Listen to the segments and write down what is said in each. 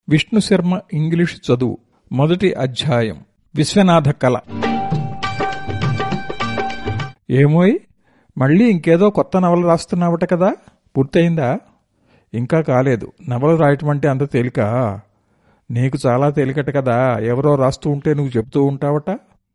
Vishnu Sharma English చదువు మొదటి అధ్యాయం విశ్వనాథ కళ ఏమోయ్ మళ్ళీ ఇంకేదో కొత్త నవల రాస్తున్నావట కదా పూర్తయిందా ఇంకా కాలేదు నవల రాయటం అంటే అంత తేలిక నీకు చాలా తేలికట కదా ఎవరో రాస్తూ ఉంటే నువ్వు చెప్తూ ఉంటావట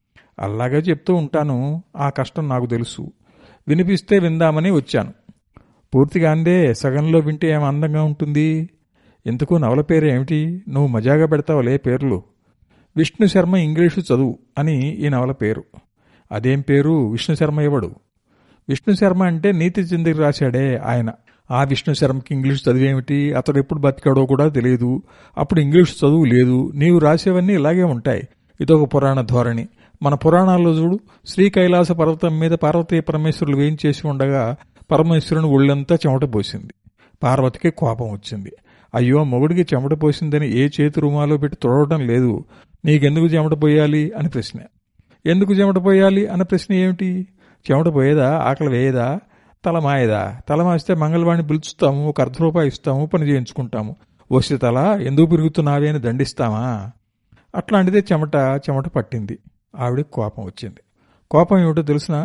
అలాగే చెప్తూ ఉంటాను ఆ కష్టం నాకు తెలుసు వినిపిస్తే విందామని వచ్చాను పూర్తిగా అందే సగంలో వింటే ఏం అందంగా ఉంటుంది ఎందుకు నవల పేరు ఏమిటి నువ్వు మజాగా పెడతావులే పేర్లు విష్ణు శర్మ ఇంగ్లీషు చదువు అని ఈ నవల పేరు అదేం పేరు విష్ణు శర్మ ఎవడు విష్ణు శర్మ అంటే నీతి చిందికి రాశాడే ఆయన ఆ విష్ణు శర్మకి ఇంగ్లీష్ చదివేమిటి అతడు ఎప్పుడు బతికాడో కూడా తెలియదు అప్పుడు ఇంగ్లీష్ చదువు లేదు నీవు రాసేవన్నీ ఇలాగే ఉంటాయి ఇదొక పురాణ ధోరణి మన పురాణాల్లో చూడు శ్రీ కైలాస పర్వతం మీద పార్వతీ పరమేశ్వరులు వేయించేసి ఉండగా పరమేశ్వరుని ఒళ్ళంతా చెమట పోసింది పార్వతికి కోపం వచ్చింది అయ్యో మొగుడికి చెమట పోసిందని ఏ చేతి రుమాలో పెట్టి తొడవటం లేదు నీకెందుకు చెమట పోయాలి అని ప్రశ్న ఎందుకు చెమట పోయాలి అన్న ప్రశ్న ఏమిటి చెమట పోయేదా ఆకలి వేయదా తల మాయదా తల మాస్తే మంగళవాణి పిలుచుతాము ఒక అర్ధ రూపాయి ఇస్తాము పని చేయించుకుంటాము వస్తే తల ఎందుకు పెరుగుతున్నావే అని దండిస్తామా అట్లాంటిదే చెమట చెమట పట్టింది ఆవిడకి కోపం వచ్చింది కోపం ఏమిటో తెలిసినా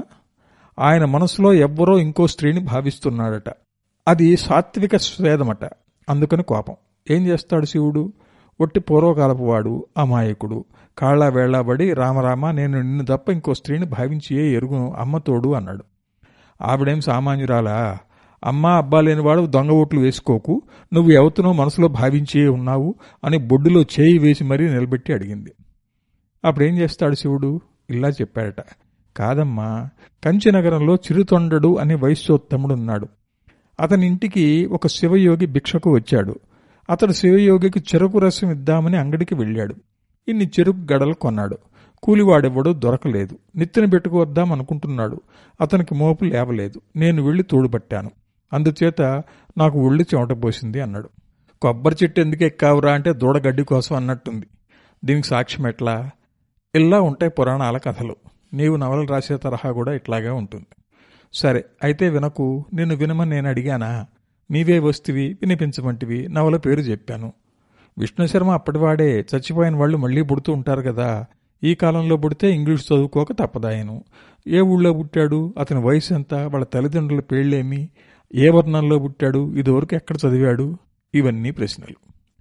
ఆయన మనసులో ఎవ్వరో ఇంకో స్త్రీని భావిస్తున్నాడట అది సాత్విక స్వేదమట అందుకని కోపం ఏం చేస్తాడు శివుడు ఒట్టి పూర్వకాలపు వాడు అమాయకుడు కాళ్ళ వేళ్లాబడి రామరామ నేను నిన్ను తప్ప ఇంకో స్త్రీని భావించి ఏ ఎరుగును అమ్మతోడు అన్నాడు ఆవిడేం సామాన్యురాలా అమ్మ అబ్బా లేనివాడు దొంగ ఓట్లు వేసుకోకు నువ్వు ఎవతనో మనసులో భావించే ఉన్నావు అని బొడ్డులో చేయి వేసి మరీ నిలబెట్టి అడిగింది అప్పుడేం చేస్తాడు శివుడు ఇలా చెప్పాడట కాదమ్మా కంచినగరంలో చిరుతొండడు అనే వైశ్యోత్తముడున్నాడు అతని ఇంటికి ఒక శివయోగి భిక్షకు వచ్చాడు అతడు శివయోగికి చెరుకు రసం ఇద్దామని అంగడికి వెళ్ళాడు ఇన్ని చెరుకు గడలు కొన్నాడు కూలివాడెవ్వడూ దొరకలేదు నెత్తిన పెట్టుకువద్దాం అనుకుంటున్నాడు అతనికి మోపు లేవలేదు నేను వెళ్ళి తోడుపట్టాను అందుచేత నాకు ఒళ్ళు చెమట పోసింది అన్నాడు కొబ్బరి చెట్టు ఎందుకు ఎక్కావురా అంటే దూడగడ్డి కోసం అన్నట్టుంది దీనికి సాక్ష్యం ఎట్లా ఇలా ఉంటాయి పురాణాల కథలు నీవు నవలు రాసే తరహా కూడా ఇట్లాగే ఉంటుంది సరే అయితే వినకు నిన్ను వినమని నేను అడిగానా నీవే వస్తువి వినిపించమంటివి నవల పేరు చెప్పాను విష్ణు శర్మ అప్పటివాడే చచ్చిపోయిన వాళ్ళు మళ్ళీ పుడుతూ ఉంటారు కదా ఈ కాలంలో పుడితే ఇంగ్లీష్ చదువుకోక తప్పదాయను ఏ ఊళ్ళో పుట్టాడు అతని వయసు ఎంత వాళ్ళ తల్లిదండ్రుల పేళ్ళేమి ఏ వర్ణంలో పుట్టాడు ఇదివరకు ఎక్కడ చదివాడు ఇవన్నీ ప్రశ్నలు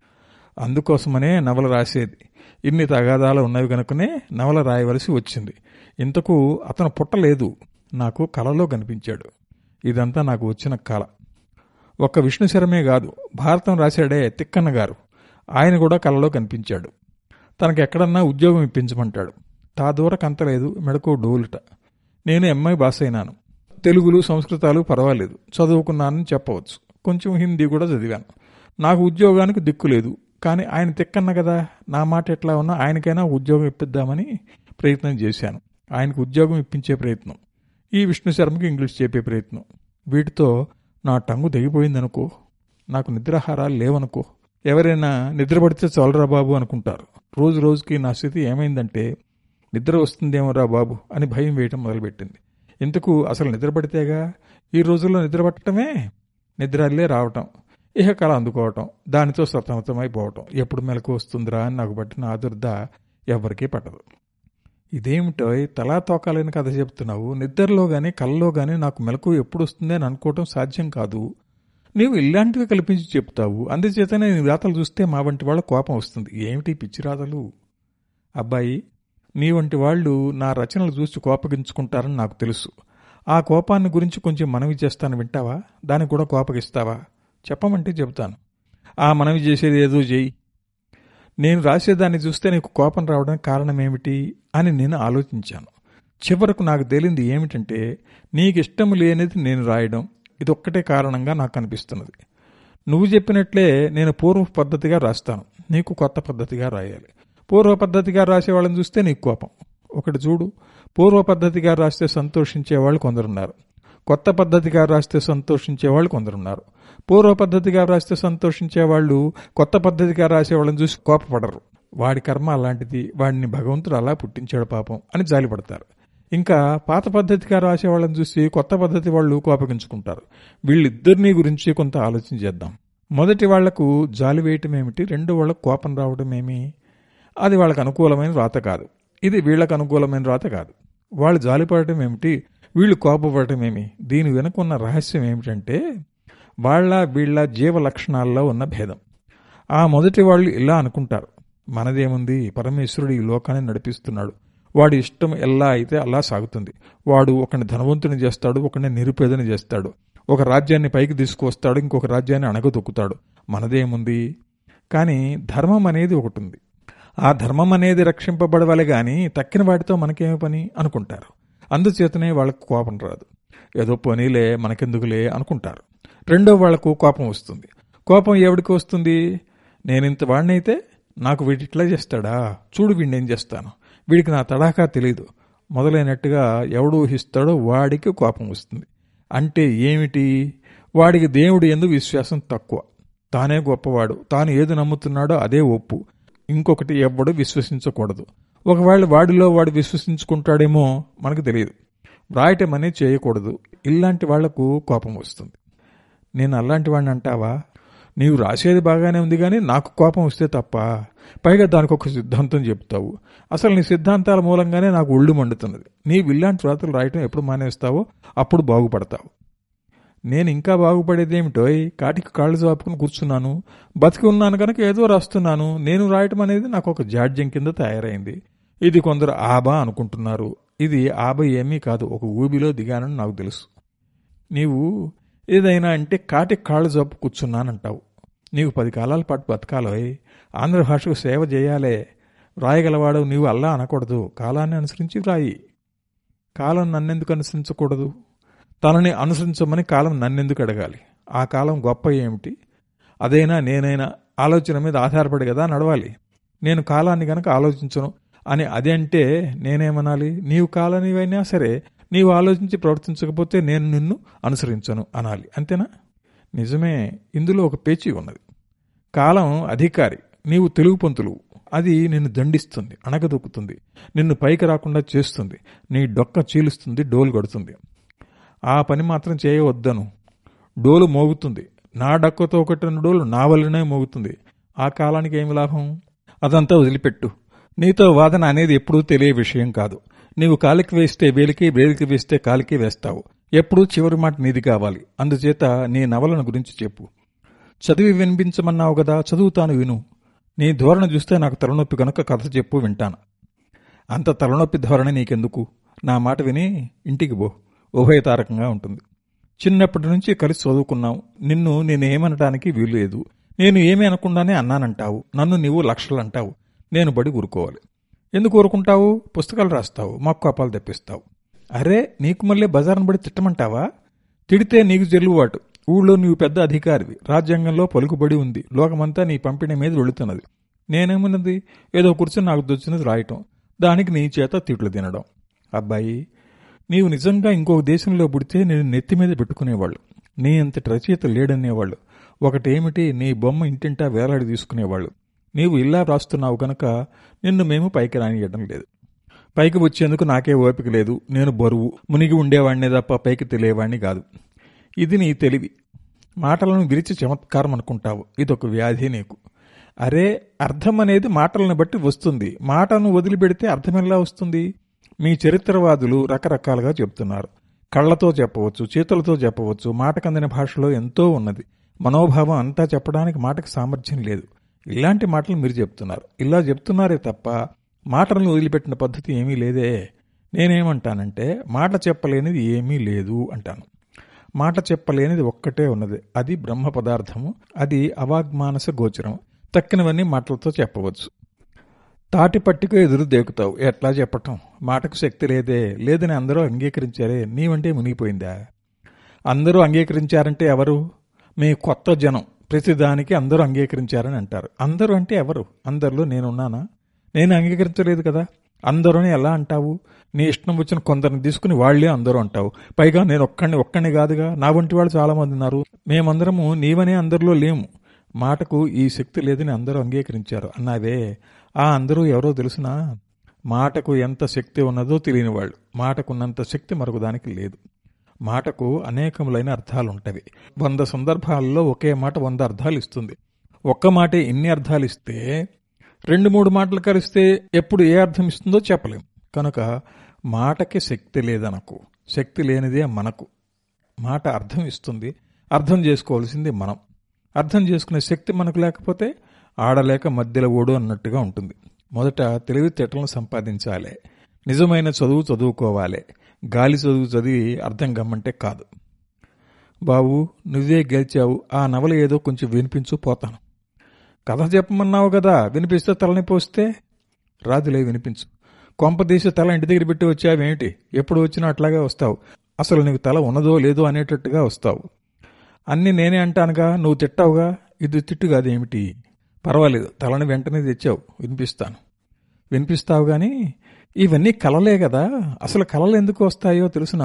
అందుకోసమనే నవల రాసేది ఇన్ని తగాదాలు ఉన్నవి కనుకనే నవల రాయవలసి వచ్చింది ఇంతకు అతను పుట్టలేదు నాకు కలలో కనిపించాడు ఇదంతా నాకు వచ్చిన కళ ఒక్క విష్ణు శరమే కాదు భారతం రాశాడే తిక్కన్న గారు ఆయన కూడా కలలో కనిపించాడు తనకి ఎక్కడన్నా ఉద్యోగం ఇప్పించమంటాడు తా దూరకంతలేదు మెడకు డోలుట నేను ఎంఐ బాస్ అయినాను తెలుగులు సంస్కృతాలు పర్వాలేదు చదువుకున్నానని చెప్పవచ్చు కొంచెం హిందీ కూడా చదివాను నాకు ఉద్యోగానికి దిక్కు లేదు కానీ ఆయన తిక్కన్న కదా నా మాట ఎట్లా ఉన్నా ఆయనకైనా ఉద్యోగం ఇప్పిద్దామని ప్రయత్నం చేశాను ఆయనకు ఉద్యోగం ఇప్పించే ప్రయత్నం ఈ విష్ణు శర్మకి ఇంగ్లీష్ చెప్పే ప్రయత్నం వీటితో నా టంగు దిగిపోయిందనుకో నాకు నిద్రాహారాలు లేవనుకో ఎవరైనా నిద్రపడితే చోలరా బాబు అనుకుంటారు రోజు రోజుకి నా స్థితి ఏమైందంటే నిద్ర వస్తుందేమోరా బాబు అని భయం వేయటం మొదలుపెట్టింది ఎందుకు అసలు నిద్రపడితేగా ఈ రోజుల్లో నిద్రపట్టడమే నిద్రలే రావటం ఇహ కళ అందుకోవటం దానితో సతమతమైపోవటం ఎప్పుడు మెలకు వస్తుందిరా అని నాకు పట్టిన ఆదుర్ద ఎవరికీ పట్టదు ఇదేమిటో తలా తోకాలని కథ చెప్తున్నావు నిద్రలో గాని కళ్ళలో గాని నాకు మెలకు ఎప్పుడు వస్తుంది అని అనుకోవటం సాధ్యం కాదు నీవు ఇలాంటివి కల్పించి చెప్తావు అందుచేతనే నీ రాతలు చూస్తే మా వంటి వాళ్ళ కోపం వస్తుంది ఏమిటి పిచ్చి రాతలు అబ్బాయి నీ వంటి వాళ్ళు నా రచనలు చూసి కోపగించుకుంటారని నాకు తెలుసు ఆ కోపాన్ని గురించి కొంచెం మనవి చేస్తాను వింటావా దానికి కూడా కోపగిస్తావా చెప్పమంటే చెబుతాను ఆ మనవి చేసేది ఏదో చేయి నేను రాసేదాన్ని చూస్తే నీకు కోపం రావడానికి కారణం ఏమిటి అని నేను ఆలోచించాను చివరకు నాకు తేలింది ఏమిటంటే నీకు ఇష్టం లేనిది నేను రాయడం ఇదొక్కటే కారణంగా నాకు అనిపిస్తున్నది నువ్వు చెప్పినట్లే నేను పూర్వ పద్ధతిగా రాస్తాను నీకు కొత్త పద్ధతిగా రాయాలి పూర్వ పద్ధతిగా రాసే వాళ్ళని చూస్తే నీకు కోపం ఒకటి చూడు పూర్వ పద్ధతిగా రాస్తే సంతోషించే వాళ్ళు కొందరున్నారు కొత్త పద్ధతిగా రాస్తే సంతోషించే వాళ్ళు కొందరున్నారు పూర్వ పద్ధతిగా రాస్తే సంతోషించే వాళ్ళు కొత్త పద్ధతిగా రాసే వాళ్ళని చూసి కోపపడరు వాడి కర్మ అలాంటిది వాడిని భగవంతుడు అలా పుట్టించాడు పాపం అని జాలిపడతారు ఇంకా పాత పద్ధతిగా రాసే వాళ్ళని చూసి కొత్త పద్ధతి వాళ్ళు కోపగించుకుంటారు వీళ్ళిద్దరినీ గురించి కొంత ఆలోచన చేద్దాం మొదటి వాళ్లకు జాలి వేయటం ఏమిటి రెండో వాళ్ళకు కోపం రావడం ఏమి అది వాళ్ళకు అనుకూలమైన రాత కాదు ఇది వీళ్ళకు అనుకూలమైన రాత కాదు వాళ్ళు జాలిపడటం ఏమిటి వీళ్ళు కోపపడటం ఏమి దీని వెనుక ఉన్న రహస్యం ఏమిటంటే వాళ్ళ వీళ్ళ జీవ లక్షణాల్లో ఉన్న భేదం ఆ మొదటి వాళ్ళు ఇలా అనుకుంటారు మనదేముంది పరమేశ్వరుడు ఈ లోకాన్ని నడిపిస్తున్నాడు వాడి ఇష్టం ఎలా అయితే అలా సాగుతుంది వాడు ఒకని ధనవంతుని చేస్తాడు ఒకని నిరుపేదని చేస్తాడు ఒక రాజ్యాన్ని పైకి తీసుకువస్తాడు ఇంకొక రాజ్యాన్ని అణగదొక్కుతాడు మనదేముంది కానీ ధర్మం అనేది ఒకటి ఉంది ఆ ధర్మం అనేది రక్షింపబడవాలి గాని తక్కిన వాటితో మనకేమి పని అనుకుంటారు అందుచేతనే వాళ్ళకు కోపం రాదు ఏదో పోనీలే మనకెందుకులే అనుకుంటారు రెండో వాళ్లకు కోపం వస్తుంది కోపం ఎవడికి వస్తుంది నేనింత వాడినైతే నాకు వీడి ఇట్లా చేస్తాడా చూడు వీడిని ఏం చేస్తాను వీడికి నా తడాకా తెలీదు మొదలైనట్టుగా ఎవడు ఊహిస్తాడో వాడికి కోపం వస్తుంది అంటే ఏమిటి వాడికి దేవుడు ఎందుకు విశ్వాసం తక్కువ తానే గొప్పవాడు తాను ఏది నమ్ముతున్నాడో అదే ఒప్పు ఇంకొకటి ఎవ్వడు విశ్వసించకూడదు ఒకవేళ వాడిలో వాడు విశ్వసించుకుంటాడేమో మనకు తెలియదు రాయటం అనేది చేయకూడదు ఇలాంటి వాళ్లకు కోపం వస్తుంది నేను అలాంటి వాడిని అంటావా నీవు రాసేది బాగానే ఉంది కానీ నాకు కోపం వస్తే తప్ప పైగా దానికి ఒక సిద్ధాంతం చెప్తావు అసలు నీ సిద్ధాంతాల మూలంగానే నాకు ఒళ్ళు మండుతున్నది నీవు ఇలాంటి రాతలు రాయటం ఎప్పుడు మానేస్తావో అప్పుడు బాగుపడతావు నేను ఇంకా బాగుపడేదేమిటో కాటికి కాళ్ళు చాపుకుని కూర్చున్నాను బతికి ఉన్నాను కనుక ఏదో రాస్తున్నాను నేను రాయటం అనేది నాకు ఒక జాడ్యం కింద తయారైంది ఇది కొందరు ఆబా అనుకుంటున్నారు ఇది ఆబా ఏమీ కాదు ఒక ఊబిలో దిగానని నాకు తెలుసు నీవు ఏదైనా అంటే కాటి కాళ్ళు చాపు కూర్చున్నానంటావు నీవు పది కాలాల పాటు బతకాలోయ్ ఆంధ్ర భాషకు సేవ చేయాలే వ్రాయగలవాడు నీవు అల్లా అనకూడదు కాలాన్ని అనుసరించి వ్రాయి కాలం నన్నెందుకు అనుసరించకూడదు తనని అనుసరించమని కాలం నన్నెందుకు అడగాలి ఆ కాలం గొప్ప ఏమిటి అదైనా నేనైనా ఆలోచన మీద ఆధారపడి కదా నడవాలి నేను కాలాన్ని గనక ఆలోచించను అని అదంటే నేనేమనాలి నీవు కాలనివైనా సరే నీవు ఆలోచించి ప్రవర్తించకపోతే నేను నిన్ను అనుసరించను అనాలి అంతేనా నిజమే ఇందులో ఒక పేచీ ఉన్నది కాలం అధికారి నీవు తెలుగు పంతులు అది నిన్ను దండిస్తుంది అణగదొక్కుతుంది నిన్ను పైకి రాకుండా చేస్తుంది నీ డొక్క చీలుస్తుంది డోలు కొడుతుంది ఆ పని మాత్రం చేయవద్దను డోలు మోగుతుంది నా డక్కతో కొట్టిన డోలు నా వల్లనే మోగుతుంది ఆ కాలానికి ఏమి లాభం అదంతా వదిలిపెట్టు నీతో వాదన అనేది ఎప్పుడూ తెలియ విషయం కాదు నీవు కాలికి వేస్తే వేలికి వేలికి వేస్తే కాలికి వేస్తావు ఎప్పుడూ చివరి మాట నీది కావాలి అందుచేత నీ నవలను గురించి చెప్పు చదివి వినిపించమన్నావు కదా చదువుతాను విను నీ ధోరణ చూస్తే నాకు తలనొప్పి కనుక కథ చెప్పు వింటాను అంత తలనొప్పి ధోరణి నీకెందుకు నా మాట విని ఇంటికి పో ఉభయతారకంగా ఉంటుంది చిన్నప్పటి నుంచి కలిసి చదువుకున్నావు నిన్ను నేనేమనటానికి వీలు లేదు నేను ఏమీ అనకుండానే అన్నానంటావు నన్ను నీవు లక్షలు అంటావు నేను బడి ఊరుకోవాలి ఎందుకు ఊరుకుంటావు పుస్తకాలు రాస్తావు మాకు కోపాలు తెప్పిస్తావు అరే నీకు మళ్ళీ బజార్ను బడి తిట్టమంటావా తిడితే నీకు జల్లుబాటు ఊళ్ళో నీవు పెద్ద అధికారివి రాజ్యాంగంలో పలుకుబడి ఉంది లోకమంతా నీ పంపిణీ మీద వెళుతున్నది నేనేమన్నది ఏదో కూర్చొని నాకు దొచ్చినది రాయటం దానికి నీ చేత తిట్లు తినడం అబ్బాయి నీవు నిజంగా ఇంకొక దేశంలో పుడితే నేను నెత్తి మీద పెట్టుకునేవాళ్ళు నీ అంతటి రచయిత లేడనేవాళ్ళు ఒకటేమిటి నీ బొమ్మ ఇంటింటా వేలాడి తీసుకునేవాళ్ళు నీవు ఇలా రాస్తున్నావు గనక నిన్ను మేము పైకి రానియడం లేదు పైకి వచ్చేందుకు నాకే ఓపిక లేదు నేను బరువు మునిగి ఉండేవాడినే తప్ప పైకి తెలియవాడిని కాదు ఇది నీ తెలివి మాటలను విరిచి చమత్కారం అనుకుంటావు ఇదొక వ్యాధి నీకు అరే అర్థం అనేది మాటలను బట్టి వస్తుంది మాటను వదిలిపెడితే అర్థం ఎలా వస్తుంది మీ చరిత్రవాదులు రకరకాలుగా చెప్తున్నారు కళ్ళతో చెప్పవచ్చు చేతులతో చెప్పవచ్చు మాటకందిన భాషలో ఎంతో ఉన్నది మనోభావం అంతా చెప్పడానికి మాటకు సామర్థ్యం లేదు ఇలాంటి మాటలు మీరు చెప్తున్నారు ఇలా చెప్తున్నారే తప్ప మాటలను వదిలిపెట్టిన పద్ధతి ఏమీ లేదే నేనేమంటానంటే మాట చెప్పలేనిది ఏమీ లేదు అంటాను మాట చెప్పలేనిది ఒక్కటే ఉన్నది అది బ్రహ్మ పదార్థము అది అవాగ్మానస గోచరం తక్కినవన్నీ మాటలతో చెప్పవచ్చు తాటి పట్టిక ఎదురు దేకుతావు ఎట్లా చెప్పటం మాటకు శక్తి లేదే లేదని అందరూ అంగీకరించారే నీవంటే మునిగిపోయిందా అందరూ అంగీకరించారంటే ఎవరు మీ కొత్త జనం ప్రతిదానికి అందరూ అంగీకరించారని అంటారు అందరూ అంటే ఎవరు అందరిలో నేనున్నానా నేను అంగీకరించలేదు కదా అందరూని ఎలా అంటావు నీ ఇష్టం వచ్చిన కొందరిని తీసుకుని వాళ్లే అందరూ అంటావు పైగా నేను ఒక్కడిని ఒక్కడిని కాదుగా నా వంటి వాళ్ళు చాలా మంది ఉన్నారు మేమందరము నీవనే అందరిలో లేము మాటకు ఈ శక్తి లేదని అందరూ అంగీకరించారు అన్నావే ఆ అందరూ ఎవరో తెలుసునా మాటకు ఎంత శక్తి ఉన్నదో తెలియని వాళ్ళు మాటకున్నంత శక్తి మరొక దానికి లేదు మాటకు అనేకములైన అర్థాలు ఉంటవి వంద సందర్భాల్లో ఒకే మాట వంద అర్థాలు ఇస్తుంది ఒక్క మాటే ఇన్ని అర్థాలు ఇస్తే రెండు మూడు మాటలు కలిస్తే ఎప్పుడు ఏ అర్థం ఇస్తుందో చెప్పలేం కనుక మాటకి శక్తి లేదనకు శక్తి లేనిదే మనకు మాట అర్థం ఇస్తుంది అర్థం చేసుకోవాల్సింది మనం అర్థం చేసుకునే శక్తి మనకు లేకపోతే ఆడలేక మధ్యలో ఓడు అన్నట్టుగా ఉంటుంది మొదట తెలివితేటలను సంపాదించాలి నిజమైన చదువు చదువుకోవాలి గాలి చదువు చదివి అర్థం గమ్మంటే కాదు బాబు నువ్వే గెలిచావు ఆ నవల ఏదో కొంచెం వినిపించు పోతాను కథ చెప్పమన్నావు కదా వినిపిస్తే తలనొప్పి వస్తే రాదులే వినిపించు కొంపదీసి తల ఇంటి దగ్గర పెట్టి వచ్చావేమిటి ఎప్పుడు వచ్చినా అట్లాగే వస్తావు అసలు నీకు తల ఉన్నదో లేదో అనేటట్టుగా వస్తావు అన్నీ నేనే అంటానుగా నువ్వు తిట్టావుగా ఇది తిట్టు కాదేమిటి పర్వాలేదు తలని వెంటనే తెచ్చావు వినిపిస్తాను వినిపిస్తావు గాని ఇవన్నీ కలలే కదా అసలు కలలు ఎందుకు వస్తాయో తెలుసునా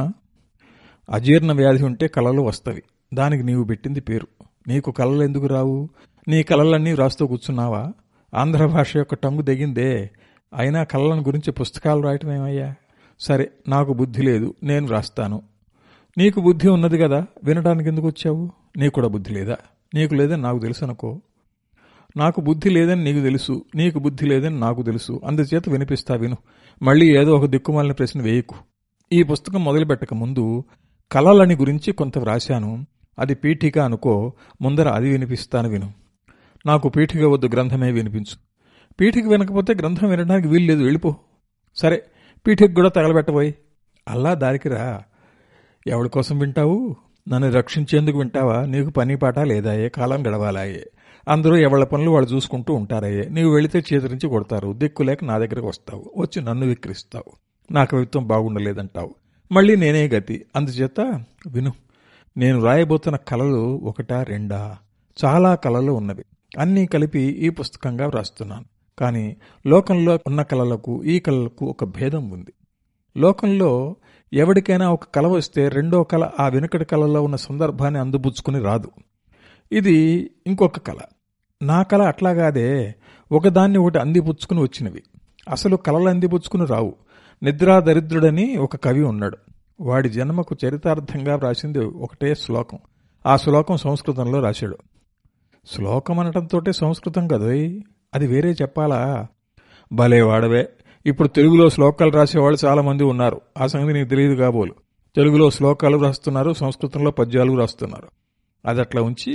అజీర్ణ వ్యాధి ఉంటే కలలు వస్తవి దానికి నీవు పెట్టింది పేరు నీకు కలలు ఎందుకు రావు నీ కలలన్నీ రాస్తూ కూర్చున్నావా ఆంధ్ర భాష యొక్క టంగు దిగిందే అయినా కళలను గురించి పుస్తకాలు రాయటం ఏమయ్యా సరే నాకు బుద్ధి లేదు నేను రాస్తాను నీకు బుద్ధి ఉన్నది కదా వినడానికి ఎందుకు వచ్చావు నీకు కూడా బుద్ధి లేదా నీకు లేదని నాకు తెలుసు అనుకో నాకు బుద్ధి లేదని నీకు తెలుసు నీకు బుద్ధి లేదని నాకు తెలుసు అందుచేత వినిపిస్తా విను మళ్ళీ ఏదో ఒక దిక్కుమాలిన ప్రశ్న వేయకు ఈ పుస్తకం మొదలుపెట్టక ముందు కళలని గురించి కొంత వ్రాశాను అది పీఠిక అనుకో ముందర అది వినిపిస్తాను విను నాకు పీఠిక వద్దు గ్రంథమే వినిపించు పీఠిక వినకపోతే గ్రంథం వినడానికి వీలు లేదు వెళ్ళిపో సరే పీఠిక కూడా తగలబెట్టబోయి అల్లా దారికి రా ఎవడి కోసం వింటావు నన్ను రక్షించేందుకు వింటావా నీకు పని పాట లేదాయే కాలం గడవాలాయే అందరూ ఎవళ్ళ పనులు వాళ్ళు చూసుకుంటూ ఉంటారయ్యే నీవు వెళితే చేతరించి కొడతారు దిక్కు లేక నా దగ్గరకు వస్తావు వచ్చి నన్ను విక్రిస్తావు నా కవిత్వం బాగుండలేదంటావు మళ్ళీ నేనే గతి అందుచేత విను నేను రాయబోతున్న కళలు ఒకటా రెండా చాలా కళలు ఉన్నవి అన్నీ కలిపి ఈ పుస్తకంగా వ్రాస్తున్నాను కానీ లోకంలో ఉన్న కళలకు ఈ కళలకు ఒక భేదం ఉంది లోకంలో ఎవరికైనా ఒక కళ వస్తే రెండో కళ ఆ వెనుకటి కళలో ఉన్న సందర్భాన్ని అందిపుచ్చుకుని రాదు ఇది ఇంకొక కళ నా కళ అట్లాగాదే ఒకదాన్ని ఒకటి అందిపుచ్చుకుని వచ్చినవి అసలు కళలు అందిపుచ్చుకుని రావు నిద్రా దరిద్రుడని ఒక కవి ఉన్నాడు వాడి జన్మకు చరితార్థంగా రాసింది ఒకటే శ్లోకం ఆ శ్లోకం సంస్కృతంలో రాశాడు శ్లోకం అనటంతో సంస్కృతం కదోయ్ అది వేరే చెప్పాలా భలే వాడవే ఇప్పుడు తెలుగులో శ్లోకాలు రాసేవాళ్ళు చాలా మంది ఉన్నారు ఆ సంగతి నీకు తెలియదు కాబోలు తెలుగులో శ్లోకాలు రాస్తున్నారు సంస్కృతంలో పద్యాలు రాస్తున్నారు అది అట్లా ఉంచి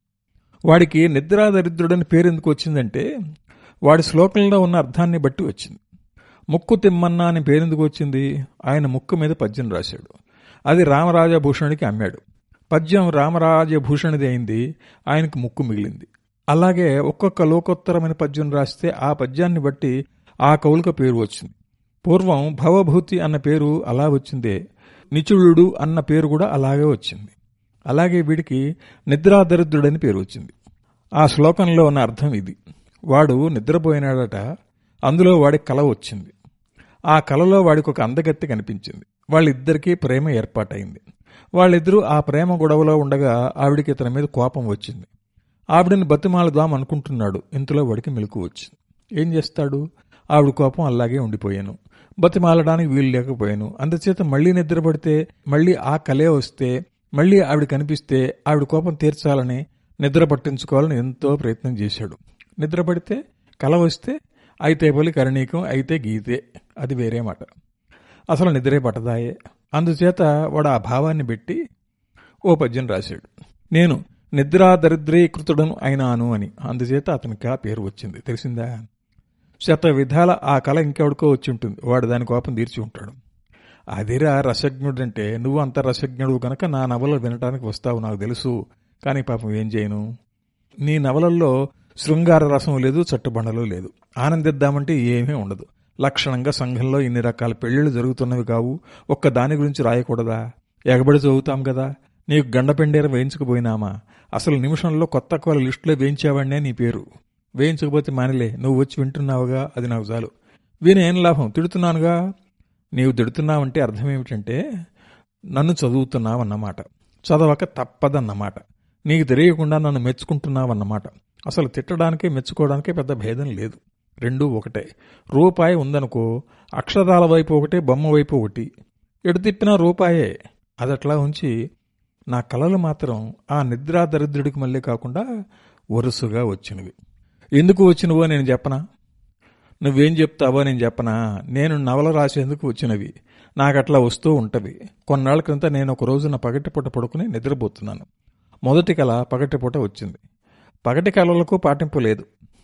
వాడికి నిద్రా దరిద్రుడని పేరు ఎందుకు వచ్చిందంటే వాడి శ్లోకంలో ఉన్న అర్థాన్ని బట్టి వచ్చింది ముక్కు తిమ్మన్న అని పేరెందుకు వచ్చింది ఆయన ముక్కు మీద పద్యం రాశాడు అది రామరాజభూషణుడికి అమ్మాడు పద్యం రామరాజభూషణిది అయింది ఆయనకు ముక్కు మిగిలింది అలాగే ఒక్కొక్క లోకోత్తరమైన పద్యం రాస్తే ఆ పద్యాన్ని బట్టి ఆ కవులకు పేరు వచ్చింది పూర్వం భవభూతి అన్న పేరు అలా వచ్చిందే నిచుడు అన్న పేరు కూడా అలాగే వచ్చింది అలాగే వీడికి నిద్రాదరిద్రుడని పేరు వచ్చింది ఆ శ్లోకంలో ఉన్న అర్థం ఇది వాడు నిద్రపోయినాడట అందులో వాడి కల వచ్చింది ఆ కలలో వాడికి ఒక అందగత్తె కనిపించింది వాళ్ళిద్దరికీ ప్రేమ ఏర్పాటైంది వాళ్ళిద్దరూ ఆ ప్రేమ గొడవలో ఉండగా ఆవిడికి ఇతని మీద కోపం వచ్చింది ఆవిడని బతిమాలదాం అనుకుంటున్నాడు ఇంతలో వాడికి మెలకు వచ్చింది ఏం చేస్తాడు ఆవిడ కోపం అలాగే ఉండిపోయాను బతిమాలడానికి వీలు లేకపోయాను అందుచేత మళ్ళీ నిద్రపడితే మళ్ళీ ఆ కలే వస్తే మళ్ళీ ఆవిడ కనిపిస్తే ఆవిడ కోపం తీర్చాలని నిద్ర పట్టించుకోవాలని ఎంతో ప్రయత్నం చేశాడు నిద్ర పడితే కల వస్తే అయితే పలి కరణీకం అయితే గీతే అది వేరే మాట అసలు నిద్రే పట్టదాయే అందుచేత వాడు ఆ భావాన్ని పెట్టి ఓ పద్యం రాశాడు నేను నిద్రా దరిద్రీకృతుడను అయినాను అని అందుచేత అతనికి ఆ పేరు వచ్చింది తెలిసిందా శత విధాల ఆ కళ ఇంకెవడికో వచ్చి ఉంటుంది వాడు దాని కోపం తీర్చి ఉంటాడు అదిరా రసజ్ఞుడంటే నువ్వు అంత రసజ్ఞుడు గనక నా నవల వినటానికి వస్తావు నాకు తెలుసు కానీ పాపం ఏం చేయను నీ నవలల్లో శృంగార రసం లేదు చట్టుబండలు లేదు ఆనందిద్దామంటే ఏమీ ఉండదు లక్షణంగా సంఘంలో ఇన్ని రకాల పెళ్లిళ్ళు జరుగుతున్నవి కావు ఒక్క దాని గురించి రాయకూడదా ఎగబడి చదువుతాం కదా నీకు గండపెండేర వేయించకపోయినామా అసలు నిమిషంలో కొత్త కోల లిస్టులో వేయించావాడినే నీ పేరు వేయించకపోతే మానిలే నువ్వు వచ్చి వింటున్నావుగా అది నాకు చాలు విని ఏం లాభం తిడుతున్నానుగా నీవు తిడుతున్నావంటే అర్థం ఏమిటంటే నన్ను చదువుతున్నావన్నమాట చదవక తప్పదన్నమాట నీకు తెలియకుండా నన్ను మెచ్చుకుంటున్నావన్నమాట అసలు తిట్టడానికే మెచ్చుకోవడానికే పెద్ద భేదం లేదు రెండూ ఒకటే రూపాయి ఉందనుకో అక్షరాల వైపు ఒకటి బొమ్మ వైపు ఒకటి ఎడు తిప్పినా రూపాయే అదట్లా ఉంచి నా కలలు మాత్రం ఆ నిద్రా దరిద్రుడికి మళ్ళీ కాకుండా వరుసగా వచ్చినవి ఎందుకు వచ్చినవో నేను చెప్పనా నువ్వేం చెప్తావో నేను చెప్పనా నేను నవల రాసేందుకు వచ్చినవి నాకట్లా వస్తూ ఉంటవి కొన్నాళ్ళ క్రితం నేను ఒక రోజు నా పగటిపూట పడుకుని నిద్రపోతున్నాను మొదటి కళ పగటిపూట వచ్చింది పగటి కళలకు పాటింపు లేదు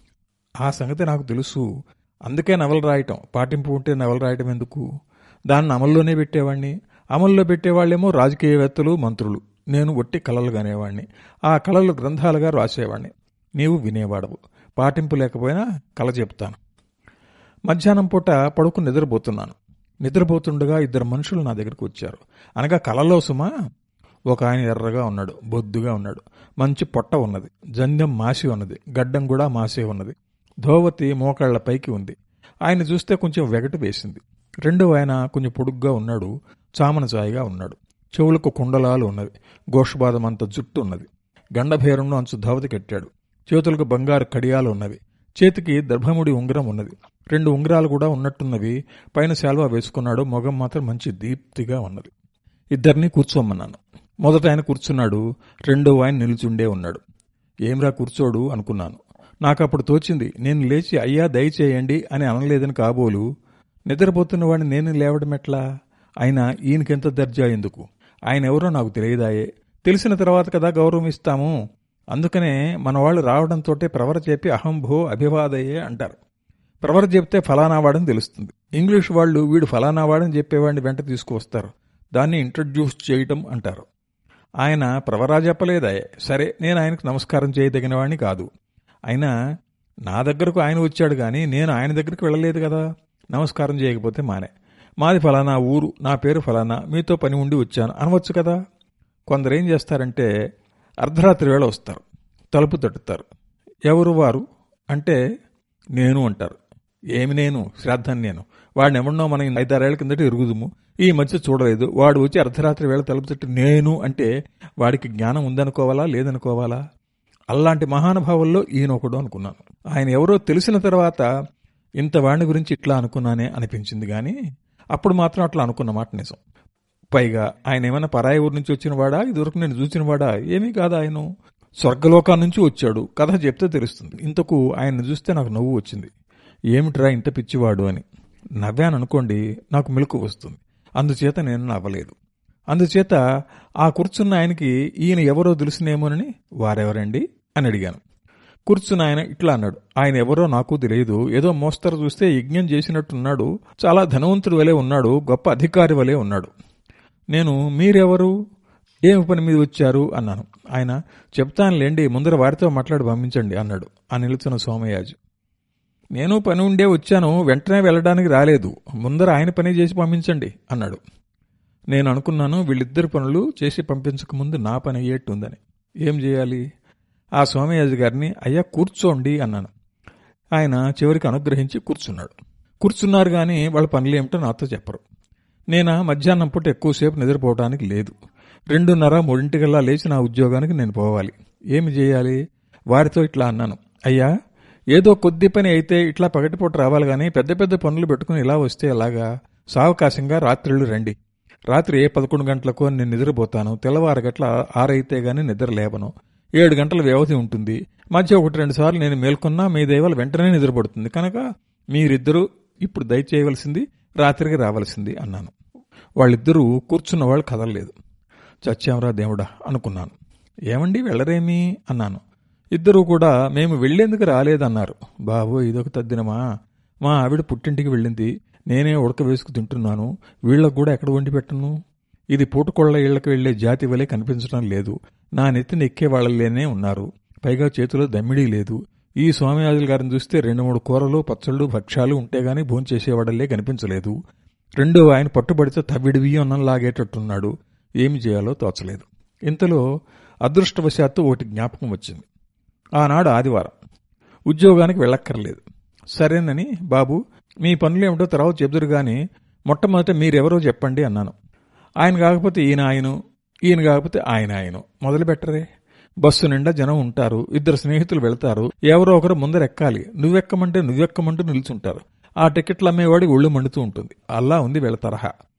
ఆ సంగతి నాకు తెలుసు అందుకే నవల రాయటం పాటింపు ఉంటే నవల రాయటం ఎందుకు దాన్ని అమల్లోనే పెట్టేవాడిని అమల్లో పెట్టేవాళ్ళేమో రాజకీయవేత్తలు మంత్రులు నేను ఒట్టి కళలు కానేవాడిని ఆ కళలు గ్రంథాలుగా రాసేవాడిని నీవు వినేవాడవు పాటింపు లేకపోయినా కళ చెప్తాను మధ్యాహ్నం పూట పడుకుని నిద్రపోతున్నాను నిద్రపోతుండగా ఇద్దరు మనుషులు నా దగ్గరికి వచ్చారు అనగా కలలో సుమా ఒక ఆయన ఎర్రగా ఉన్నాడు బొద్దుగా ఉన్నాడు మంచి పొట్ట ఉన్నది జంధ్యం మాసి ఉన్నది గడ్డం కూడా మాసే ఉన్నది ధోవతి మోకాళ్ల పైకి ఉంది ఆయన చూస్తే కొంచెం వెగటు వేసింది రెండో ఆయన కొంచెం పొడుగ్గా ఉన్నాడు చామన చాయిగా ఉన్నాడు చెవులకు కుండలాలు ఉన్నవి గోషబాదమంత జుట్టు ఉన్నది గండభేరంలో అంచు ధోవతి కట్టాడు చేతులకు బంగారు కడియాలు ఉన్నవి చేతికి దర్భముడి ఉంగరం ఉన్నది రెండు ఉంగరాలు కూడా ఉన్నట్టున్నవి పైన శాల్వా వేసుకున్నాడు మొగం మాత్రం మంచి దీప్తిగా ఉన్నది ఇద్దరిని కూర్చోమన్నాను మొదట ఆయన కూర్చున్నాడు రెండో ఆయన నిలుచుండే ఉన్నాడు ఏమ్రా కూర్చోడు అనుకున్నాను నాకు అప్పుడు తోచింది నేను లేచి అయ్యా దయచేయండి అని అనలేదని కాబోలు నిద్రపోతున్న వాడిని నేను లేవడం ఎట్లా అయినా ఈయనకెంత దర్జా ఎందుకు ఆయన ఎవరో నాకు తెలియదాయే తెలిసిన తర్వాత కదా గౌరవం ఇస్తాము అందుకనే మన వాళ్ళు రావడంతో ప్రవర చెప్పి అహంభో అభివాదయ్యే అంటారు ప్రవర చెప్తే ఫలానా వాడని తెలుస్తుంది ఇంగ్లీష్ వాళ్ళు వీడు ఫలానా వాడని చెప్పేవాడిని వెంట తీసుకువస్తారు దాన్ని ఇంట్రడ్యూస్ చేయటం అంటారు ఆయన ప్రవరా చెప్పలేదాయే సరే నేను ఆయనకు నమస్కారం చేయదగిన వాడిని కాదు అయినా నా దగ్గరకు ఆయన వచ్చాడు కానీ నేను ఆయన దగ్గరికి వెళ్ళలేదు కదా నమస్కారం చేయకపోతే మానే మాది ఫలానా ఊరు నా పేరు ఫలానా మీతో పని ఉండి వచ్చాను అనవచ్చు కదా కొందరు ఏం చేస్తారంటే అర్ధరాత్రి వేళ వస్తారు తలుపు తట్టుతారు ఎవరు వారు అంటే నేను అంటారు ఏమి నేను శ్రాద్ధం నేను వాడిని ఎవరినో మనం ఐదారేళ్ల కిందట ఎరుగుదుము ఈ మధ్య చూడలేదు వాడు వచ్చి అర్ధరాత్రి వేళ తలుపు తట్టి నేను అంటే వాడికి జ్ఞానం ఉందనుకోవాలా లేదనుకోవాలా అలాంటి మహానుభావుల్లో ఈయన ఒకడు అనుకున్నాను ఆయన ఎవరో తెలిసిన తర్వాత ఇంత వాడిని గురించి ఇట్లా అనుకున్నానే అనిపించింది కానీ అప్పుడు మాత్రం అట్లా అనుకున్న మాట నిజం పైగా ఆయన ఏమైనా పరాయి ఊరి నుంచి వచ్చిన వాడా ఇదివరకు నేను చూసిన వాడా ఏమీ కాదు ఆయన స్వర్గలోకా నుంచి వచ్చాడు కథ చెప్తే తెలుస్తుంది ఇంతకు ఆయన్ని చూస్తే నాకు నవ్వు వచ్చింది ఏమిట్రా ఇంత పిచ్చివాడు అని నవ్వాను అనుకోండి నాకు మెలకు వస్తుంది అందుచేత నేను నవ్వలేదు అందుచేత ఆ కూర్చున్న ఆయనకి ఈయన ఎవరో తెలుసునేమోనని వారెవరండి అని అడిగాను కూర్చున్న ఆయన ఇట్లా అన్నాడు ఆయన ఎవరో నాకు తెలియదు ఏదో మోస్తరు చూస్తే యజ్ఞం చేసినట్టున్నాడు చాలా ధనవంతుడు వలె ఉన్నాడు గొప్ప అధికారి వలె ఉన్నాడు నేను మీరెవరు ఏమి పని మీద వచ్చారు అన్నాను ఆయన చెప్తానులేండి ముందర వారితో మాట్లాడి పంపించండి అన్నాడు ఆ నిలుచున్న సోమయాజు నేను పని ఉండే వచ్చాను వెంటనే వెళ్ళడానికి రాలేదు ముందర ఆయన పని చేసి పంపించండి అన్నాడు నేను అనుకున్నాను వీళ్ళిద్దరి పనులు చేసి పంపించకముందు నా పని అయ్యేట్టుందని ఏం చేయాలి ఆ సోమయాజు గారిని అయ్యా కూర్చోండి అన్నాను ఆయన చివరికి అనుగ్రహించి కూర్చున్నాడు కూర్చున్నారు కానీ వాళ్ళ పనులేమిటో నాతో చెప్పరు నేను మధ్యాహ్నం పూట ఎక్కువసేపు నిద్రపోవడానికి లేదు రెండున్నర మూడింటికల్లా లేచి నా ఉద్యోగానికి నేను పోవాలి ఏమి చేయాలి వారితో ఇట్లా అన్నాను అయ్యా ఏదో కొద్ది పని అయితే ఇట్లా పగటిపూట రావాలి కానీ పెద్ద పెద్ద పనులు పెట్టుకుని ఇలా వస్తే ఎలాగా సావకాశంగా రాత్రిళ్ళు రండి రాత్రి ఏ పదకొండు గంటలకు నేను నిద్రపోతాను తెల్లవారు గట్ల ఆరైతే గాని నిద్ర లేవను ఏడు గంటల వ్యవధి ఉంటుంది మధ్య ఒకటి రెండు సార్లు నేను మేల్కొన్నా మీ దైవాలు వెంటనే నిద్రపడుతుంది కనుక మీరిద్దరూ ఇప్పుడు దయచేయవలసింది రాత్రికి రావలసింది అన్నాను వాళ్ళిద్దరూ కూర్చున్న వాళ్ళు కదలలేదు చచ్చామరా దేవుడా అనుకున్నాను ఏమండి వెళ్ళరేమి అన్నాను ఇద్దరూ కూడా మేము వెళ్లేందుకు రాలేదన్నారు బాబు ఇదొక తద్దినమా మా ఆవిడ పుట్టింటికి వెళ్ళింది నేనే ఉడక వేసుకు తింటున్నాను వీళ్ళకు కూడా ఎక్కడ వండి పెట్టను ఇది పూటకొళ్ల ఇళ్లకు వెళ్లే జాతి వలె కనిపించడం లేదు నా నెత్తిన ఎక్కే వాళ్ళలేనే ఉన్నారు పైగా చేతిలో దమ్మిడీ లేదు ఈ స్వామియాజుల గారిని చూస్తే రెండు మూడు కూరలు పచ్చళ్ళు భక్ష్యాలు ఉంటే గాని భోంచేసేవాడలే కనిపించలేదు రెండో ఆయన పట్టుబడితే తవిడివి అన్నం లాగేటట్టున్నాడు ఏమి చేయాలో తోచలేదు ఇంతలో అదృష్టవశాత్తు ఒకటి జ్ఞాపకం వచ్చింది ఆనాడు ఆదివారం ఉద్యోగానికి వెళ్ళక్కర్లేదు సరేనని బాబు మీ పనులేమిటో తర్వాత చెబుదురు గాని మొట్టమొదట మీరెవరో చెప్పండి అన్నాను ఆయన కాకపోతే ఈయన ఆయను ఈయన కాకపోతే ఆయన ఆయను మొదలు పెట్టరే బస్సు నిండా జనం ఉంటారు ఇద్దరు స్నేహితులు వెళ్తారు ఎవరో ఒకరు ముందర ఎక్కాలి నువ్వెక్కమంటే నువ్వెక్కమంటూ నిల్చుంటారు ఆ టికెట్లు అమ్మేవాడి ఒళ్ళు మండుతూ ఉంటుంది అలా ఉంది వీళ్ళ తరహా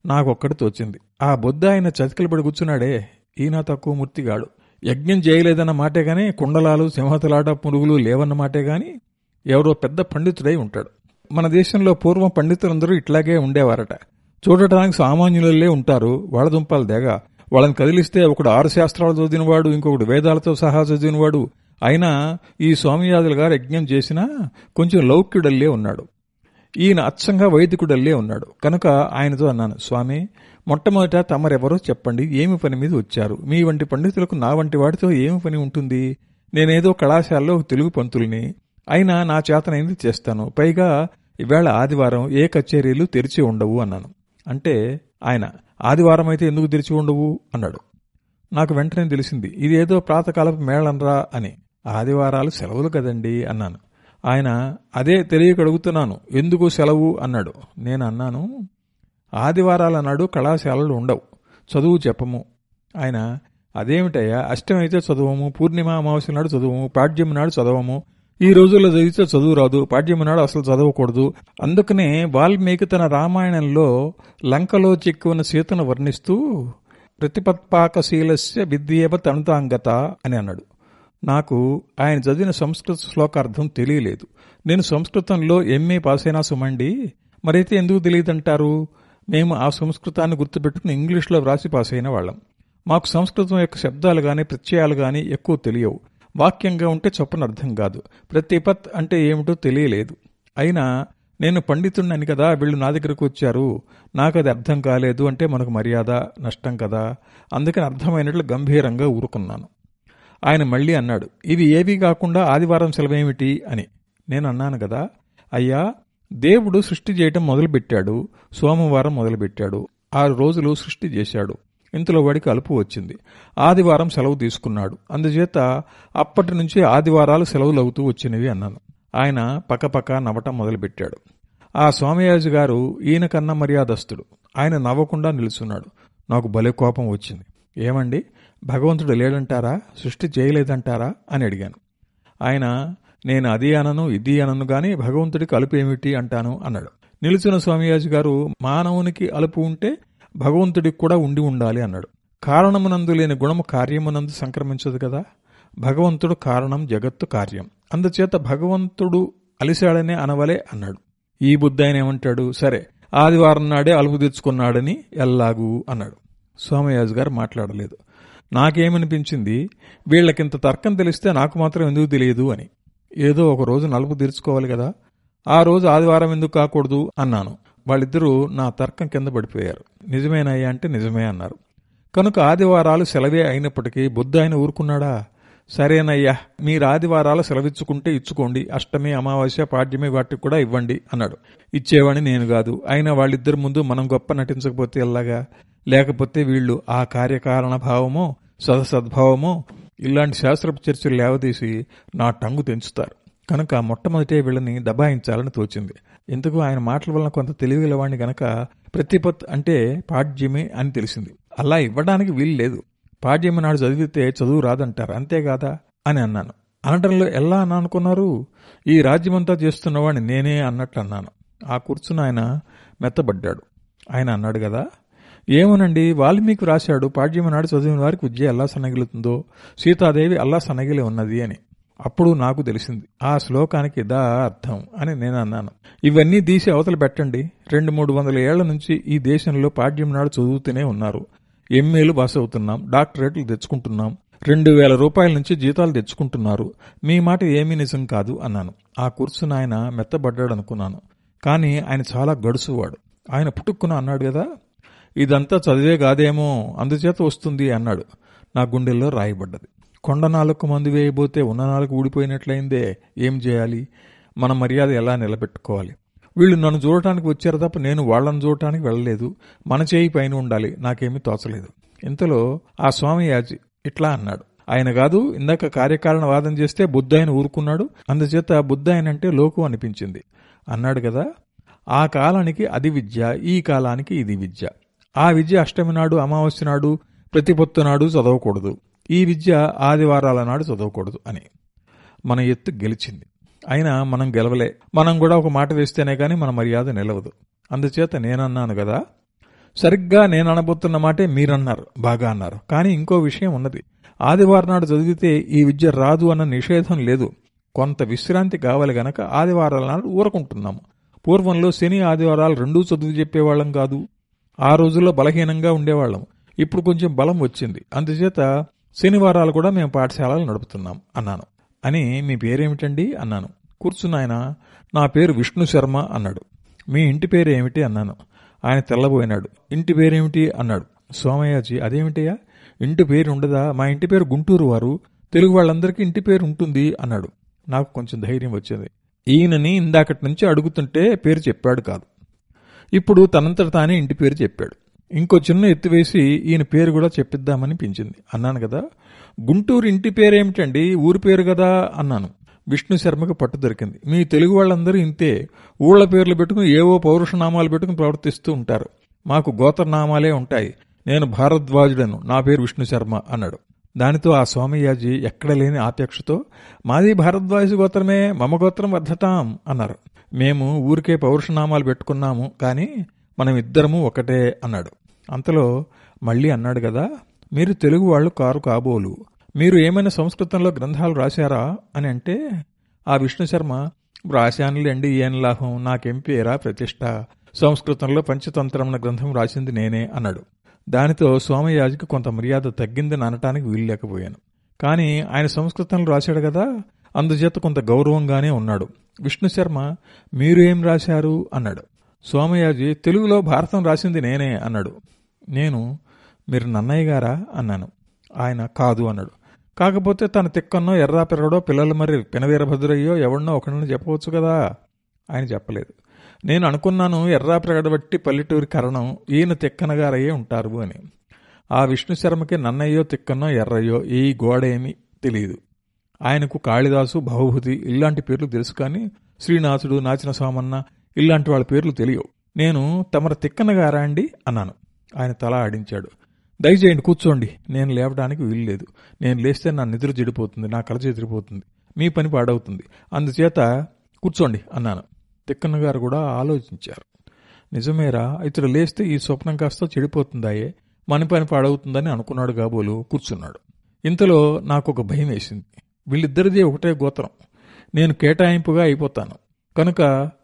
నాకొక్కడి తోచింది ఆ బొద్ద ఆయన చతికిలు పడి కూర్చున్నాడే ఈయన తక్కువ మూర్తిగాడు యజ్ఞం చేయలేదన్న మాటే గాని కుండలాలు సింహతలాట పురుగులు లేవన్న మాటే గాని ఎవరో పెద్ద పండితుడై ఉంటాడు మన దేశంలో పూర్వం పండితులందరూ ఇట్లాగే ఉండేవారట చూడటానికి సామాన్యులల్లే ఉంటారు వాళ్ళ దుంపాలు దేగ వాళ్ళని కదిలిస్తే ఒకడు ఆరు శాస్త్రాలు చదివినవాడు ఇంకొకడు వేదాలతో సహా చదివినవాడు అయినా ఈ స్వామియాదుల గారు యజ్ఞం చేసినా కొంచెం లౌక్యుడల్లే ఉన్నాడు ఈయన అచ్చంగా వైదికుడల్లే ఉన్నాడు కనుక ఆయనతో అన్నాను స్వామి మొట్టమొదట తమరెవరో చెప్పండి ఏమి పని మీద వచ్చారు మీ వంటి పండితులకు నా వంటి వాడితో ఏమి పని ఉంటుంది నేనేదో కళాశాలలో ఒక తెలుగు పంతుల్ని అయినా నా చేతనైంది చేస్తాను పైగా ఈవేళ ఆదివారం ఏ కచేరీలు తెరిచి ఉండవు అన్నాను అంటే ఆయన ఆదివారం అయితే ఎందుకు తెరిచి ఉండవు అన్నాడు నాకు వెంటనే తెలిసింది ఇదేదో ప్రాతకాలపు మేళనరా అని ఆదివారాలు సెలవులు కదండి అన్నాను ఆయన అదే తెలియక అడుగుతున్నాను ఎందుకు సెలవు అన్నాడు నేను అన్నాను ఆదివారాలు అన్నాడు కళాశాలలు ఉండవు చదువు చెప్పము ఆయన అదేమిటయ్యా అష్టమైతే చదవము పూర్ణిమ అమావాస్య నాడు చదువము పాడ్యం నాడు చదవము ఈ రోజుల్లో చదివితే చదువు రాదు పాడ్యం నాడు అసలు చదవకూడదు అందుకనే వాల్మీకి తన రామాయణంలో లంకలో చిక్కున్న సీతను వర్ణిస్తూ ప్రతిపత్పాకశీలస్య విద్యేవ తనుతాంగత అని అన్నాడు నాకు ఆయన చదివిన సంస్కృత శ్లోకార్థం తెలియలేదు నేను సంస్కృతంలో ఎంఏ పాస్ అయినా సుమండి మరైతే ఎందుకు తెలియదంటారు మేము ఆ సంస్కృతాన్ని గుర్తుపెట్టుకుని ఇంగ్లీష్లో వ్రాసి పాస్ అయిన వాళ్ళం మాకు సంస్కృతం యొక్క శబ్దాలు గాని ప్రత్యయాలు గాని ఎక్కువ తెలియవు వాక్యంగా ఉంటే చొప్పున అర్థం కాదు ప్రతిపత్ అంటే ఏమిటో తెలియలేదు అయినా నేను పండితుడిని కదా వీళ్ళు నా దగ్గరకు వచ్చారు నాకు అది అర్థం కాలేదు అంటే మనకు మర్యాద నష్టం కదా అందుకని అర్థమైనట్లు గంభీరంగా ఊరుకున్నాను ఆయన మళ్ళీ అన్నాడు ఇవి ఏవీ కాకుండా ఆదివారం సెలవేమిటి అని నేను అన్నాను కదా అయ్యా దేవుడు సృష్టి చేయటం మొదలుపెట్టాడు సోమవారం మొదలుపెట్టాడు ఆరు రోజులు సృష్టి చేశాడు ఇంతలో వాడికి అలుపు వచ్చింది ఆదివారం సెలవు తీసుకున్నాడు అందుచేత అప్పటి నుంచి ఆదివారాలు సెలవులు అవుతూ వచ్చినవి అన్నాను ఆయన పక్కపక్క నవ్వటం మొదలుపెట్టాడు ఆ స్వామియాజు గారు ఈయన కన్నా మర్యాదస్తుడు ఆయన నవ్వకుండా నిలుచున్నాడు నాకు భలే కోపం వచ్చింది ఏమండి భగవంతుడు లేడంటారా సృష్టి చేయలేదంటారా అని అడిగాను ఆయన నేను అది అనను ఇది అనను గాని భగవంతుడికి అలుపు ఏమిటి అంటాను అన్నాడు నిలుచున్న స్వామియాజు గారు మానవునికి అలుపు ఉంటే భగవంతుడికి కూడా ఉండి ఉండాలి అన్నాడు కారణమునందు లేని గుణము కార్యమునందు సంక్రమించదు కదా భగవంతుడు కారణం జగత్తు కార్యం అందుచేత భగవంతుడు అలిశాడనే అనవలే అన్నాడు ఈ బుద్ధ ఆయన ఏమంటాడు సరే ఆదివారం నాడే అలుపు తెచ్చుకున్నాడని ఎల్లాగు అన్నాడు సోమయాజు గారు మాట్లాడలేదు నాకేమనిపించింది వీళ్ళకింత తర్కం తెలిస్తే నాకు మాత్రం ఎందుకు తెలియదు అని ఏదో ఒక రోజు నలుపు తీర్చుకోవాలి కదా ఆ రోజు ఆదివారం ఎందుకు కాకూడదు అన్నాను వాళ్ళిద్దరూ నా తర్కం కింద పడిపోయారు నిజమేనయ్యా అంటే నిజమే అన్నారు కనుక ఆదివారాలు సెలవే అయినప్పటికీ బుద్ధ ఆయన ఊరుకున్నాడా సరేనయ్యా మీరు ఆదివారాలు సెలవిచ్చుకుంటే ఇచ్చుకోండి అష్టమి అమావాస్య పాడ్యమి వాటికి కూడా ఇవ్వండి అన్నాడు ఇచ్చేవాడిని నేను కాదు అయినా వాళ్ళిద్దరి ముందు మనం గొప్ప నటించకపోతే ఎలాగా లేకపోతే వీళ్ళు ఆ కార్యకారణ భావమో సదసద్భావమో ఇలాంటి శాస్త్రపు చర్చలు లేవదీసి నా టంగు తెంచుతారు కనుక మొట్టమొదటే వీళ్ళని దబాయించాలని తోచింది ఎందుకు ఆయన మాటల వలన కొంత తెలివిగలవాణ్ణి గనక ప్రతిపత్ అంటే పాడ్యమే అని తెలిసింది అలా ఇవ్వడానికి వీలు లేదు పాడ్యమి నాడు చదివితే చదువు రాదంటారు అంతేకాదా అని అన్నాను అనటంలో ఎలా అని అనుకున్నారు ఈ రాజ్యమంతా చేస్తున్నవాడిని నేనే అన్నట్లు అన్నాను ఆ కూర్చుని ఆయన మెత్తబడ్డాడు ఆయన అన్నాడు కదా ఏమోనండి వాల్మీకి రాశాడు పాడ్యమి నాడు చదివిన వారికి విద్య ఎలా సన్నగిలుతుందో సీతాదేవి అల్లా సన్నగిలి ఉన్నది అని అప్పుడు నాకు తెలిసింది ఆ శ్లోకానికి ఇదా అర్థం అని నేను అన్నాను ఇవన్నీ తీసి అవతల పెట్టండి రెండు మూడు వందల ఏళ్ల నుంచి ఈ దేశంలో పాడ్యం నాడు చదువుతూనే ఉన్నారు ఎంఏలు పాస్ అవుతున్నాం డాక్టరేట్లు తెచ్చుకుంటున్నాం రెండు వేల రూపాయల నుంచి జీతాలు తెచ్చుకుంటున్నారు మీ మాట ఏమీ నిజం కాదు అన్నాను ఆ కూర్చుని ఆయన మెత్తబడ్డాడు అనుకున్నాను కానీ ఆయన చాలా గడుసువాడు ఆయన పుట్టుక్కున అన్నాడు కదా ఇదంతా చదివే కాదేమో అందుచేత వస్తుంది అన్నాడు నా గుండెల్లో రాయబడ్డది కొండ నాలుగు మందు వేయబోతే ఉన్న నాలుగు ఊడిపోయినట్లయిందే ఏం చేయాలి మన మర్యాద ఎలా నిలబెట్టుకోవాలి వీళ్ళు నన్ను చూడటానికి వచ్చారు తప్ప నేను వాళ్ళని చూడటానికి వెళ్ళలేదు మన చేయి పైన ఉండాలి నాకేమీ తోచలేదు ఇంతలో ఆ స్వామియాజి ఇట్లా అన్నాడు ఆయన కాదు ఇందాక కార్యకారణ వాదం చేస్తే బుద్ధ ఆయన ఊరుకున్నాడు అందుచేత బుద్ధ ఆయన అంటే లోకు అనిపించింది అన్నాడు కదా ఆ కాలానికి అది విద్య ఈ కాలానికి ఇది విద్య ఆ విద్య అష్టమి నాడు అమావాస్య నాడు ప్రతిపత్తు నాడు చదవకూడదు ఈ విద్య ఆదివారాల నాడు చదవకూడదు అని మన ఎత్తు గెలిచింది అయినా మనం గెలవలే మనం కూడా ఒక మాట వేస్తేనే కానీ మన మర్యాద నిలవదు అందుచేత నేనన్నాను కదా సరిగ్గా నేను అనబోతున్న మాటే మీరన్నారు బాగా అన్నారు కానీ ఇంకో విషయం ఉన్నది ఆదివారం నాడు చదివితే ఈ విద్య రాదు అన్న నిషేధం లేదు కొంత విశ్రాంతి కావాలి గనక ఆదివారాల నాడు ఊరకుంటున్నాము పూర్వంలో శని ఆదివారాలు రెండూ చదువు చెప్పేవాళ్ళం కాదు ఆ రోజుల్లో బలహీనంగా ఉండేవాళ్ళం ఇప్పుడు కొంచెం బలం వచ్చింది అందుచేత శనివారాలు కూడా మేము పాఠశాలలు నడుపుతున్నాం అన్నాను అని మీ పేరేమిటండి అన్నాను కూర్చున్నాయన నా పేరు విష్ణు శర్మ అన్నాడు మీ ఇంటి పేరు ఏమిటి అన్నాను ఆయన తెల్లబోయినాడు ఇంటి పేరేమిటి అన్నాడు సోమయాజీ అదేమిటయ్యా ఇంటి పేరు ఉండదా మా ఇంటి పేరు గుంటూరు వారు తెలుగు వాళ్ళందరికీ ఇంటి పేరు ఉంటుంది అన్నాడు నాకు కొంచెం ధైర్యం వచ్చింది ఈయనని ఇందాకటి నుంచి అడుగుతుంటే పేరు చెప్పాడు కాదు ఇప్పుడు తనంతట తానే ఇంటి పేరు చెప్పాడు ఇంకో చిన్న ఎత్తువేసి ఈయన పేరు కూడా చెప్పిద్దామనిపించింది అన్నాను కదా గుంటూరు ఇంటి పేరేమిటండి ఊరి పేరు కదా అన్నాను విష్ణు శర్మకు పట్టు దొరికింది మీ తెలుగు వాళ్ళందరూ ఇంతే ఊళ్ళ పేర్లు పెట్టుకుని ఏవో పౌరుషనామాలు పెట్టుకుని ప్రవర్తిస్తూ ఉంటారు మాకు గోత్రనామాలే ఉంటాయి నేను భారద్వాజుడను నా పేరు విష్ణు శర్మ అన్నాడు దానితో ఆ స్వామయ్యాజీ ఎక్కడ లేని ఆపేక్షతో మాది భారద్వాజ గోత్రమే మమ గోత్రం వర్ధతాం అన్నారు మేము ఊరికే పౌరుషనామాలు పెట్టుకున్నాము కానీ మనం ఇద్దరము ఒకటే అన్నాడు అంతలో మళ్ళీ అన్నాడు కదా మీరు తెలుగు వాళ్ళు కారు కాబోలు మీరు ఏమైనా సంస్కృతంలో గ్రంథాలు రాశారా అని అంటే ఆ విష్ణు శర్మ రాశానులేండి ఏం లాభం నాకేం పేరా ప్రతిష్ట సంస్కృతంలో పంచతంత్రమణ గ్రంథం రాసింది నేనే అన్నాడు దానితో సోమయాజికి కొంత మర్యాద తగ్గిందని అనటానికి వీల్లేకపోయాను కానీ ఆయన సంస్కృతంలో రాశాడు కదా అందుచేత కొంత గౌరవంగానే ఉన్నాడు విష్ణు శర్మ మీరు ఏం రాశారు అన్నాడు సోమయాజీ తెలుగులో భారతం రాసింది నేనే అన్నాడు నేను మీరు నన్నయ్య గారా అన్నాను ఆయన కాదు అన్నాడు కాకపోతే తన తిక్కన్నో ఎర్రా పెరగడో పిల్లలు మరి పినవీరభద్రయ్యో ఎవడినో ఒకడినో చెప్పవచ్చు కదా ఆయన చెప్పలేదు నేను అనుకున్నాను ఎర్రా పెరగడబట్టి పల్లెటూరి కరణం ఈయన తిక్కనగారయ్యే ఉంటారు అని ఆ విష్ణు శర్మకి నన్నయ్యో తిక్కన్నో ఎర్రయ్యో ఈ గోడ ఏమీ తెలియదు ఆయనకు కాళిదాసు భవభూతి ఇలాంటి పేర్లు తెలుసు కానీ శ్రీనాథుడు నాచిన సోమన్న ఇలాంటి వాళ్ళ పేర్లు తెలియవు నేను తమర తిక్కనగారా అండి అన్నాను ఆయన తల ఆడించాడు దయచేయండి కూర్చోండి నేను లేవడానికి వీల్లేదు నేను లేస్తే నా నిద్ర చెడిపోతుంది నా కళ చెదిరిపోతుంది మీ పని పాడవుతుంది అందుచేత కూర్చోండి అన్నాను తిక్కన్న గారు కూడా ఆలోచించారు నిజమేరా ఇతడు లేస్తే ఈ స్వప్నం కాస్త చెడిపోతుందాయే మన పని పాడవుతుందని అనుకున్నాడు కాబోలు కూర్చున్నాడు ఇంతలో నాకు ఒక భయం వేసింది వీళ్ళిద్దరిది ఒకటే గోత్రం నేను కేటాయింపుగా అయిపోతాను కనుక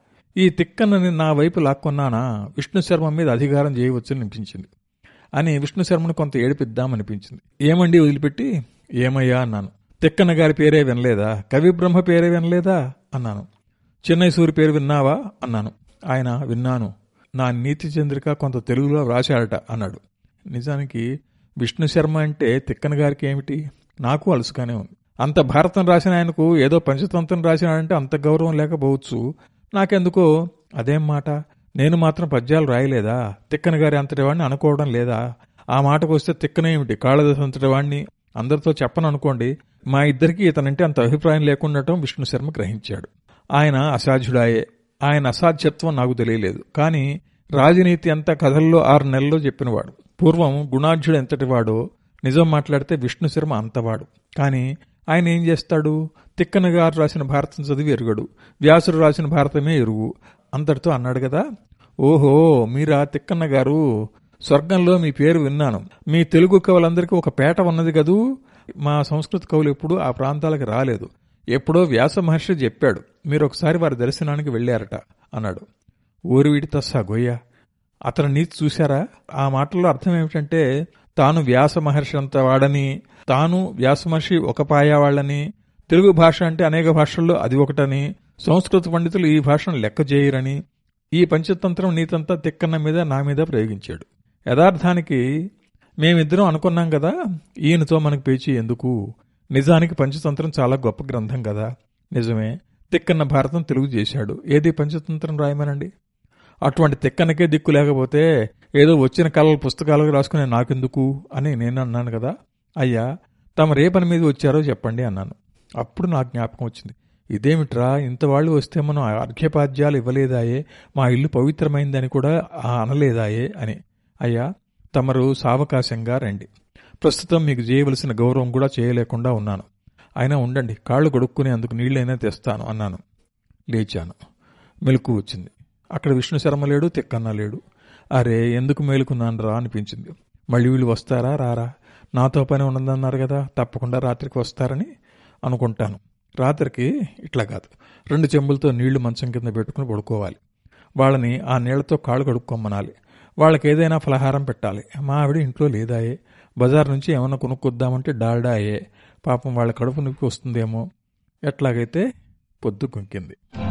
ఈ తిక్కన్నని నా వైపు లాక్కున్నానా విష్ణు శర్మ మీద అధికారం చేయవచ్చని అనిపించింది అని విష్ణు శర్మను కొంత ఏడిపిద్దామనిపించింది ఏమండి వదిలిపెట్టి ఏమయ్యా అన్నాను తిక్కన్న గారి పేరే వినలేదా కవి బ్రహ్మ పేరే వినలేదా అన్నాను చెన్నై సూరి పేరు విన్నావా అన్నాను ఆయన విన్నాను నా నీతి చంద్రిక కొంత తెలుగులో వ్రాశాడట అన్నాడు నిజానికి విష్ణు శర్మ అంటే తిక్కన గారికి ఏమిటి నాకు అలుసుగానే ఉంది అంత భారతం రాసిన ఆయనకు ఏదో పంచతంత్రం రాసినాడంటే అంత గౌరవం లేకపోవచ్చు నాకెందుకో అదేం మాట నేను మాత్రం పద్యాలు రాయలేదా తిక్కన గారి అంతటి వాడిని అనుకోవడం లేదా ఆ మాటకు వస్తే తిక్కనేమిటి కాళదాస్ అంతటి వాడిని అందరితో చెప్పను అనుకోండి మా ఇద్దరికి ఇతనంటే అంత అభిప్రాయం లేకుండటం విష్ణు శర్మ గ్రహించాడు ఆయన అసాధ్యుడాయే ఆయన అసాధ్యత్వం నాకు తెలియలేదు కానీ రాజనీతి అంతా కథల్లో ఆరు నెలల్లో చెప్పినవాడు పూర్వం గుణాఢ్యుడు ఎంతటివాడో నిజం మాట్లాడితే విష్ణు శర్మ అంతవాడు కానీ ఆయన ఏం చేస్తాడు తిక్కన గారు రాసిన భారతం చదివి ఎరుగడు వ్యాసుడు రాసిన భారతమే ఎరుగు అంతటితో అన్నాడు కదా ఓహో మీరా తిక్కన్న గారు స్వర్గంలో మీ పేరు విన్నాను మీ తెలుగు కవులందరికీ ఒక పేట ఉన్నది కదూ మా సంస్కృత కవులు ఎప్పుడూ ఆ ప్రాంతాలకు రాలేదు ఎప్పుడో వ్యాస మహర్షి చెప్పాడు మీరు ఒకసారి వారి దర్శనానికి వెళ్ళారట అన్నాడు ఊరి వీడి తస్సా గొయ్య అతని నీతి చూశారా ఆ మాటల్లో అర్థం ఏమిటంటే తాను వ్యాస మహర్షి అంత వాడని తాను వ్యాస మహర్షి ఒక పాయా వాళ్ళని తెలుగు భాష అంటే అనేక భాషల్లో అది ఒకటని సంస్కృత పండితులు ఈ భాషను లెక్క చేయరని ఈ పంచతంత్రం నీతంతా తిక్కన్న మీద నా మీద ప్రయోగించాడు యథార్థానికి మేమిద్దరం అనుకున్నాం కదా ఈయనతో మనకు పేచి ఎందుకు నిజానికి పంచతంత్రం చాలా గొప్ప గ్రంథం కదా నిజమే తిక్కన్న భారతం తెలుగు చేశాడు ఏది పంచతంత్రం రాయమనండి అటువంటి తిక్కనకే దిక్కు లేకపోతే ఏదో వచ్చిన కళలు పుస్తకాలకు రాసుకునే నాకెందుకు అని నేను అన్నాను కదా అయ్యా తమ రే పని మీద వచ్చారో చెప్పండి అన్నాను అప్పుడు నాకు జ్ఞాపకం వచ్చింది ఇదేమిట్రా ఇంతవాళ్ళు వస్తే మనం అర్ఘ్యపాద్యాలు ఇవ్వలేదాయే మా ఇల్లు పవిత్రమైందని కూడా అనలేదాయే అని అయ్యా తమరు సావకాశంగా రండి ప్రస్తుతం మీకు చేయవలసిన గౌరవం కూడా చేయలేకుండా ఉన్నాను అయినా ఉండండి కాళ్ళు కొడుక్కునే అందుకు నీళ్ళైనా తెస్తాను అన్నాను లేచాను మెలకు వచ్చింది అక్కడ విష్ణు శర్మ లేడు తిక్కన్న లేడు అరే ఎందుకు మేలుకున్నాను రా అనిపించింది మళ్ళీ వీళ్ళు వస్తారా రారా నాతో పని ఉన్నదన్నారు కదా తప్పకుండా రాత్రికి వస్తారని అనుకుంటాను రాత్రికి ఇట్లా కాదు రెండు చెంబులతో నీళ్లు మంచం కింద పెట్టుకుని పడుకోవాలి వాళ్ళని ఆ నీళ్లతో కాళ్ళు కడుక్కోమనాలి వాళ్ళకి ఏదైనా ఫలహారం పెట్టాలి మా ఆవిడ ఇంట్లో లేదాయే బజార్ నుంచి ఏమన్నా కొనుక్కొద్దామంటే డాల్డా అయ్యే పాపం వాళ్ళ కడుపు నొప్పి వస్తుందేమో ఎట్లాగైతే పొద్దు కుంకింది